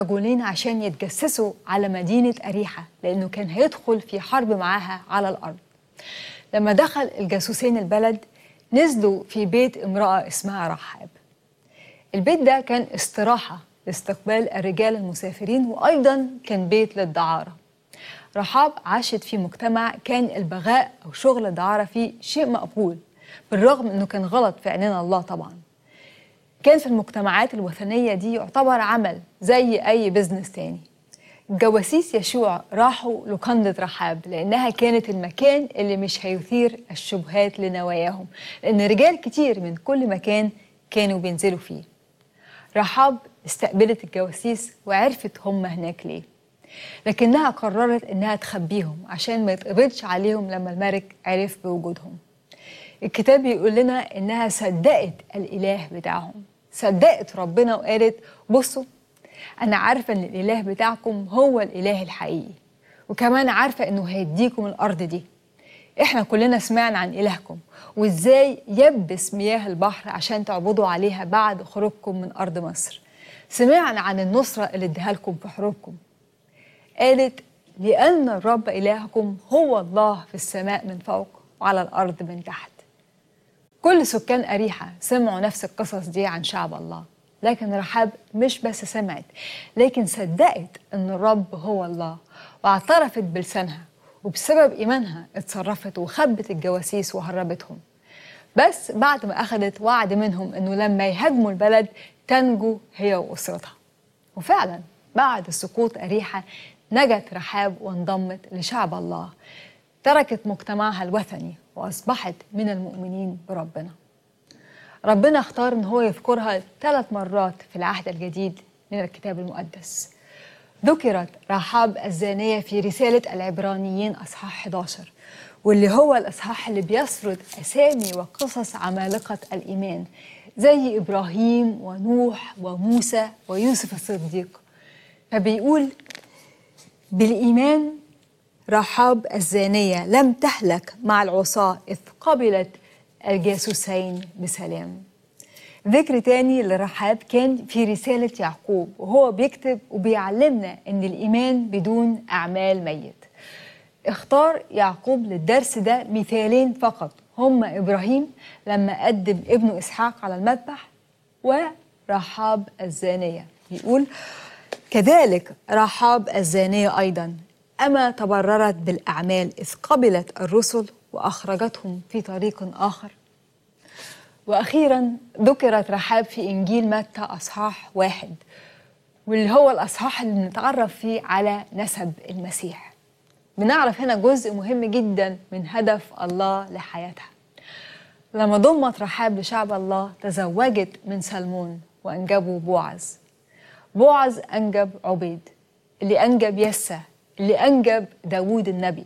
رجلين عشان يتجسسوا على مدينة أريحة لأنه كان هيدخل في حرب معاها على الأرض لما دخل الجاسوسين البلد نزلوا في بيت امرأة اسمها رحاب البيت ده كان استراحة لاستقبال الرجال المسافرين وأيضا كان بيت للدعارة رحاب عاشت في مجتمع كان البغاء أو شغل الدعارة فيه شيء مقبول بالرغم أنه كان غلط في عينين الله طبعا كان في المجتمعات الوثنية دي يعتبر عمل زي أي بزنس تاني جواسيس يشوع راحوا لقندة رحاب لأنها كانت المكان اللي مش هيثير الشبهات لنواياهم لأن رجال كتير من كل مكان كانوا بينزلوا فيه رحاب استقبلت الجواسيس وعرفت هم هناك ليه لكنها قررت انها تخبيهم عشان ما يتقبضش عليهم لما الملك عرف بوجودهم الكتاب بيقول لنا انها صدقت الاله بتاعهم صدقت ربنا وقالت بصوا انا عارفه ان الاله بتاعكم هو الاله الحقيقي وكمان عارفه انه هيديكم الارض دي احنا كلنا سمعنا عن الهكم وازاي يبس مياه البحر عشان تعبدوا عليها بعد خروجكم من ارض مصر سمعنا عن النصره اللي اديها لكم في حروبكم قالت لان الرب الهكم هو الله في السماء من فوق وعلى الارض من تحت كل سكان أريحة سمعوا نفس القصص دي عن شعب الله لكن رحاب مش بس سمعت لكن صدقت أن الرب هو الله واعترفت بلسانها وبسبب إيمانها اتصرفت وخبت الجواسيس وهربتهم بس بعد ما أخذت وعد منهم أنه لما يهاجموا البلد تنجو هي وأسرتها وفعلا بعد سقوط أريحة نجت رحاب وانضمت لشعب الله تركت مجتمعها الوثني واصبحت من المؤمنين بربنا. ربنا اختار ان هو يذكرها ثلاث مرات في العهد الجديد من الكتاب المقدس. ذكرت رحاب الزانيه في رساله العبرانيين اصحاح 11 واللي هو الاصحاح اللي بيسرد اسامي وقصص عمالقه الايمان زي ابراهيم ونوح وموسى ويوسف الصديق. فبيقول بالايمان رحاب الزانية لم تهلك مع العصاة إذ قبلت الجاسوسين بسلام ذكر تاني لرحاب كان في رسالة يعقوب وهو بيكتب وبيعلمنا أن الإيمان بدون أعمال ميت اختار يعقوب للدرس ده مثالين فقط هما إبراهيم لما قدم ابنه إسحاق على المذبح ورحاب الزانية يقول كذلك رحاب الزانية أيضا أما تبررت بالأعمال إذ قبلت الرسل وأخرجتهم في طريق آخر وأخيرا ذكرت رحاب في إنجيل متى أصحاح واحد واللي هو الأصحاح اللي بنتعرف فيه على نسب المسيح بنعرف هنا جزء مهم جدا من هدف الله لحياتها لما ضمت رحاب لشعب الله تزوجت من سلمون وأنجبوا بوعز بوعز أنجب عبيد اللي أنجب يسى اللي أنجب داوود النبي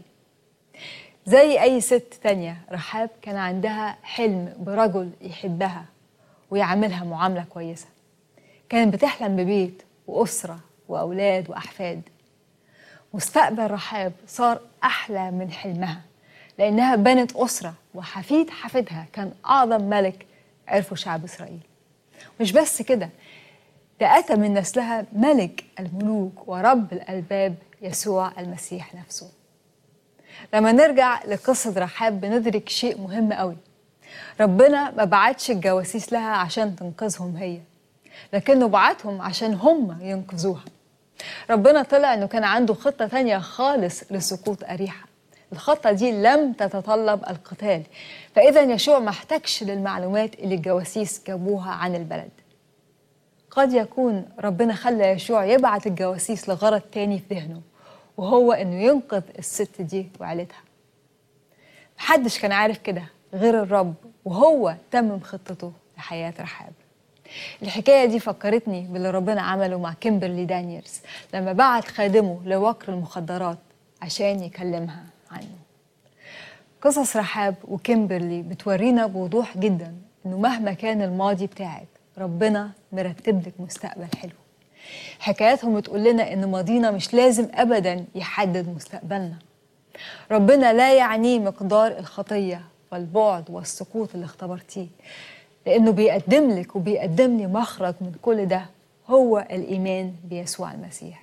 زي أي ست تانية رحاب كان عندها حلم برجل يحبها ويعاملها معاملة كويسة كانت بتحلم ببيت وأسرة وأولاد وأحفاد مستقبل رحاب صار أحلى من حلمها لأنها بنت أسرة وحفيد حفيدها كان أعظم ملك عرفه شعب إسرائيل مش بس كده ده أتى من نسلها ملك الملوك ورب الألباب يسوع المسيح نفسه لما نرجع لقصة رحاب بندرك شيء مهم قوي ربنا ما بعتش الجواسيس لها عشان تنقذهم هي لكنه بعتهم عشان هم ينقذوها ربنا طلع انه كان عنده خطة تانية خالص لسقوط أريحة الخطة دي لم تتطلب القتال فإذا يشوع ما احتاجش للمعلومات اللي الجواسيس جابوها عن البلد قد يكون ربنا خلى يشوع يبعت الجواسيس لغرض تاني في ذهنه وهو انه ينقذ الست دي وعيلتها محدش كان عارف كده غير الرب وهو تمم خطته لحياة رحاب الحكاية دي فكرتني باللي ربنا عمله مع كيمبرلي دانييلز لما بعت خادمه لوكر المخدرات عشان يكلمها عنه قصص رحاب وكيمبرلي بتورينا بوضوح جدا انه مهما كان الماضي بتاعك ربنا مرتب لك مستقبل حلو حكاياتهم بتقول لنا ان ماضينا مش لازم ابدا يحدد مستقبلنا ربنا لا يعنيه مقدار الخطيه والبعد والسقوط اللي اختبرتيه لانه بيقدم لك وبيقدم لي مخرج من كل ده هو الإيمان بيسوع المسيح